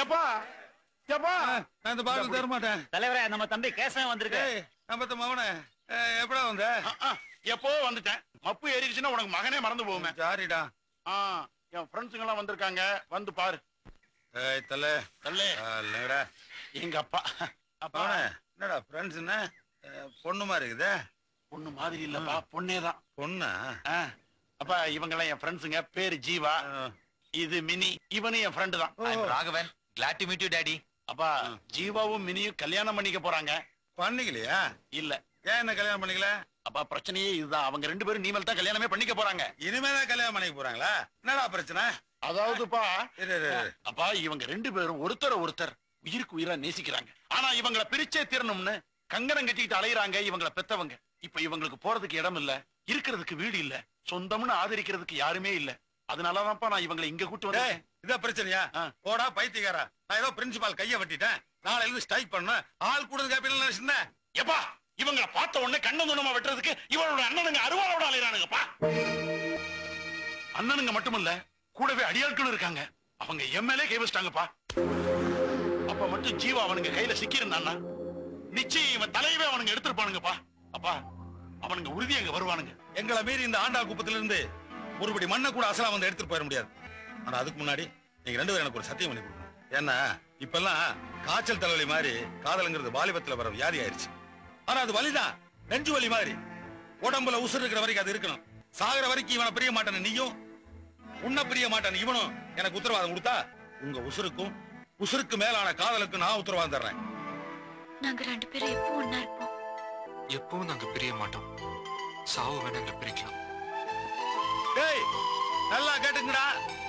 எப்பா எப்பா நான் இந்த பாட்டில் தர மாட்டேன் தலைவரே நம்ம தம்பி கேசவன் வந்திருக்கு ஏய் நம்ம மவனே எப்படா வந்த அஹ், அஹ், எப்போ வந்துட்டேன் மப்பு ஏறிடுச்சுன்னா உனக்கு மகனே மறந்து போகுமே சாரிடா ஆ, என் ஃப்ரெண்ட்ஸுங்க எல்லாம் வந்திருக்காங்க வந்து பாரு ஏய் தல தள்ளே இல்லைங்கடா எங்க அப்பா அப்பா மவனே என்னடா ஃப்ரெண்ட்ஸ் என்ன அஹ், பொண்ணு மாதிரி இருக்குதே பொண்ணு மாதிரி இல்லப்பா பொண்ணே தான் பொண்ணா அப்பா இவங்க எல்லாம் என் ஃப்ரெண்ட்ஸுங்க பேரு ஜீவா அஹ், இது மினி இவனும் என் ஃப்ரெண்டு தான் oh. Raghavan glad to meet you daddy அப்பா ஜீவாவும் மினியும் கல்யாணம் பண்ணிக்க போறாங்க பண்ணிக்கலையா இல்ல ஏன் என்ன கல்யாணம் பண்ணிக்கல அப்பா பிரச்சனையே இதுதான் அவங்க ரெண்டு பேரும் நீமல் தான் கல்யாணமே பண்ணிக்க போறாங்க இனிமேதான் கல்யாணம் பண்ணிக்க போறாங்களா என்னடா பிரச்சனை அதாவதுப்பா இரு, இரு, இரு. அப்பா இவங்க ரெண்டு பேரும் ஒருத்தர ஒருத்தர் உயிருக்கு உயிரா நேசிக்கிறாங்க ஆனா இவங்கள பிரிச்சே தீரணும்னு கங்கணம் கட்டிக்கிட்டு அலையுறாங்க இவங்கள பெத்தவங்க இப்ப இவங்களுக்கு போறதுக்கு இடம் இல்ல இருக்கிறதுக்கு வீடு இல்ல சொந்தம்னு ஆதரிக்கிறதுக்கு யாருமே இல்ல அதனாலதான்ப்பா நான் இவங்களை இங்க கூட்டு டேய், வந்தேன் இதான் பிரச்சனையா ஆ. போடா பைத்தியக்காரா நான் ஏதோ பிரின்சிபால் கைய வெட்டிட்டேன் நாளைல இருந்து ஸ்ட்ரைக் பண்ண ஆள் கூட கேப்பீங்க நினைச்சிருந்தேன் எப்பா இவங்கள பார்த்த உடனே கண்ண துணமா வெட்டுறதுக்கு இவனோட அண்ணனுங்க அருவாளோட அலையறானுங்கப்பா அண்ணனுங்க மட்டுமல்ல கூடவே அடியாட்களும் இருக்காங்க அவங்க எம்எல்ஏ கை வச்சிட்டாங்கப்பா அப்ப மட்டும் ஜீவா அவனுங்க கையில சிக்கிருந்தான்னா நிச்சயம் இவன் தலையவே அவனுங்க எடுத்திருப்பானுங்கப்பா அப்பா அவனுங்க உறுதி அங்க வருவானுங்க எங்களை மீறி இந்த ஆண்டா குப்பத்துல இருந்து ஒருபடி மண்ணை கூட அசலா வந்து எடுத்துட்டு போயிட முடியாது ஆனா அதுக்கு முன்னாடி நீங்க ரெண்டு பேரும் எனக்கு ஒரு சத்தியம் பண்ணி கொடுக்கணும் ஏன்னா இப்பெல்லாம் காய்ச்சல் தலைவலி மாதிரி காதலுங்கிறது வாலிபத்துல வர வியாதி ஆயிருச்சு ஆனா அது வலிதான் நெஞ்சு வலி மாதிரி உடம்புல உசுறு இருக்கிற வரைக்கும் அது இருக்கணும் சாகுற வரைக்கும் இவனை பிரிய மாட்டான நீயும் உன்னை பிரிய மாட்டான இவனும் எனக்கு உத்தரவாதம் கொடுத்தா உங்க உசுருக்கும் உசுருக்கு மேலான காதலுக்கு நான் உத்தரவாதம் தர்றேன் நாங்க ரெண்டு பேரும் எப்போ ஒன்னா இருப்போம் எப்பவும் நாங்க பிரிய மாட்டோம் சாவு வேணா எங்களை பிரிக்கலாம் டேய் நல்லா கேட்டுங்கடா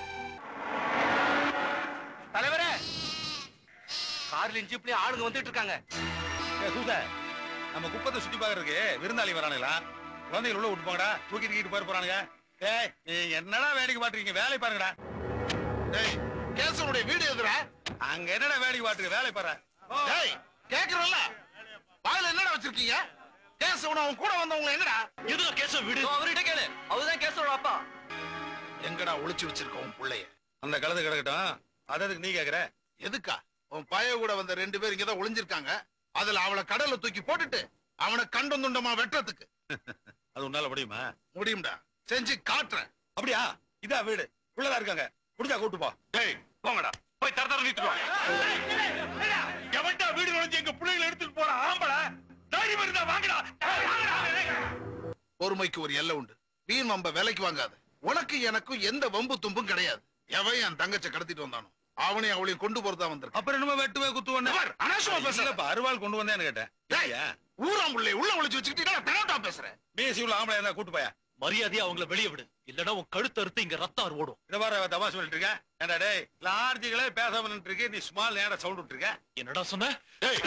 தலைவரே கார்ல ஜீப்லயும் ஆளுங்க வந்துட்டு இருக்காங்க ஏய், சூச, நம்ம குப்பத்தை சுத்தி பாக்குறதுக்கு விருந்தாளி வரானுங்களா குழந்தைகள் உள்ள விட்டு போங்கடா தூக்கிட்டு கீட்டு போயிட போறானுங்க ஏய் நீ என்னடா வேடிக்கை பாட்டுறீங்க வேலை பாருங்கடா டேய் கேசவனுடைய வீடு எதுடா அங்க என்னடா வேடிக்கை பாட்டுருக்கு வேலை பாரு ஓ, டேய் கேக்குறல்ல வாயில என்னடா வச்சிருக்கீங்க கேசவன் அவன் கூட வந்தவங்க என்னடா எதுல கேசவ வீடு அவர்கிட்ட கேளு அவர்தான் கேசவோட அப்பா எங்கடா ஒளிச்சு வச்சிருக்க உன் புள்ளைய அந்த கழுது கிடக்கட்டும் அது எதுக்கு நீ கேக்குற எதுக்கா உன் பைய கூட வந்த ரெண்டு பேர் இங்கதான் ஒளிஞ்சிருக்காங்க அதுல அவளை கடல்ல தூக்கி போட்டுட்டு அவனை கண்டம் துண்டமா வெட்டுறதுக்கு அது உன்னால முடியுமா முடியும்டா செஞ்சு காட்டுறேன் அப்படியா இதா வீடு உள்ளதா இருக்காங்க முடிஞ்சா கூட்டு போ டேய் போங்கடா போய் தர தர நிறுத்துவா எவன்டா வீடு நுழைஞ்சு எங்க பிள்ளைகளை எடுத்துட்டு போறான் ஆம்பள தைரியம் இருந்தா வாங்கடா பொறுமைக்கு ஒரு எல்லை உண்டு வீண் வம்ப விலைக்கு வாங்காத உனக்கு எனக்கும் எந்த வம்பு தும்பும் கிடையாது எவன் என் தங்கச்ச கடத்திட்டு வந்தானோ அவனையும் அவளையும் கொண்டு போறதா வந்திருக்கான் அப்புறம் என்னமோ வெட்டுவே குத்துவன்னு பார், அனாவசியமா பேசுற. இல்லப்பா அருவாள் கொண்டு வந்தேன்னு கேட்டேன் டேய், ஏய்யா, ஊராம் புள்ளை உள்ள ஒளிச்சு வச்சுக்கிட்டு பெனாட்டா பேசுற மீசி உள்ள ஆம்பளை இருந்தா கூட்டு போயா மரியாதையா அவங்கள வெளியே விடு இல்லனா உன் கழுத்து அறுத்து இங்க ரத்தம் ஓடும் இத பாரு தமாஷ் பண்ணிட்டு இருக்க ஏண்டா டேய் லார்ஜுகளே பேசாம நின்று இருக்கு நீ ஸ்மால் நேரா சவுண்ட் விட்டு இருக்க என்னடா சொன்ன டேய்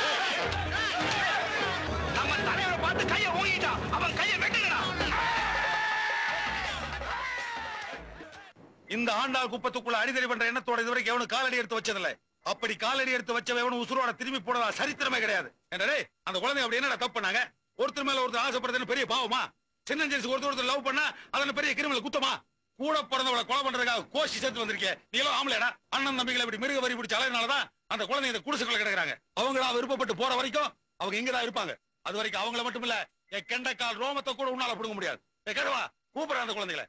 நம்ம தலைவரை பார்த்து கைய ஓங்கிட்டான் அவன் கைய வெட்டுங்கடா இந்த ஆண்டாள் குப்பத்துக்குள்ள அடிதடி பண்ற எண்ணத்தோட இதுவரைக்கும் எவனும் காலடி எடுத்து வச்சதில்ல அப்படி காலடி எடுத்து வச்சவன் எவனும் உசுரோட திரும்பி போனதா சரித்திரமே கிடையாது ஏண்டா டேய் அந்த குழந்தை அப்படி என்னடா தப்பு பண்ணாங்க ஒருத்தர் மேல ஒருத்தர் ஆசைப்படுறதுன்னு பெரிய பாவமா சின்ன ஜென்ஸ் ஒருத்தர் ஒருத்தர் லவ் பண்ணா அதன பெரிய கிரிமினல் குத்தமா கூட பிறந்தவளை கொலை பண்றதுக்காக கோஷி சேர்த்து வந்திருக்கே நீ எல்லாம் ஆம்பளைடா அண்ணன் தம்பிகளை இப்படி மிருக வரி பிடிச்ச அலையினாலதான் அந்த குழந்தை இந்த குடிசுக்குள்ள கிடக்குறாங்க அவங்களா விருப்பப்பட்டு போற வரைக்கும் அவங்க இங்கதான் இருப்பாங்க அது வரைக்கும் அவங்கள மட்டும் இல்ல என் கெண்டக்கால் ரோமத்தை கூட உன்னால பிடுங்க முடியாது ஏ கருவா கூப்பிடுற அந்த குழந்தைகளை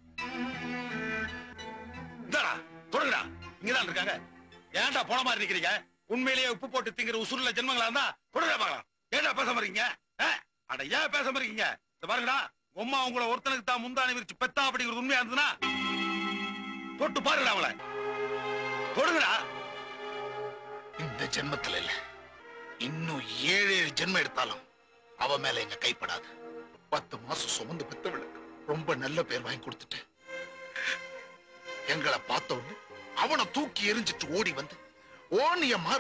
இந்தாடா தொடுங்கடா இங்கதான் இருக்காங்க ஏன்டா போன மாதிரி நிக்கிறீங்க உண்மையிலேயே உப்பு போட்டு திங்கிற உசுருல ஜென்மங்களா இருந்தா தொடுங்க பார்க்கலாம் ஏன்டா பேச இருக்கீங்க ஆ? அட ஏன் பேச இருக்கீங்க இந்த பாருங்கடா உம்மா உங்களை ஒருத்தனுக்கு தான் முந்தானி விரிச்சு பெத்தா அப்படிங்கிறது உண்மையா இருந்ததுன்னா தொட்டு பாருடா அவளை தொடுங்கடா இந்த ஜென்மத்துல இல்ல இன்னும் ஏழு ஏழு ஜென்மம் எடுத்தாலும் அவ மேல எங்க கைப்படாது பத்து மாசம் சுமந்து பெத்தவளுக்கு ரொம்ப நல்ல பேர் வாங்கி கொடுத்துட்டு எங்களை பார்த்த உடனே அவனை தூக்கி எரிஞ்சிட்டு ஓடி வந்து ஓனிய மார்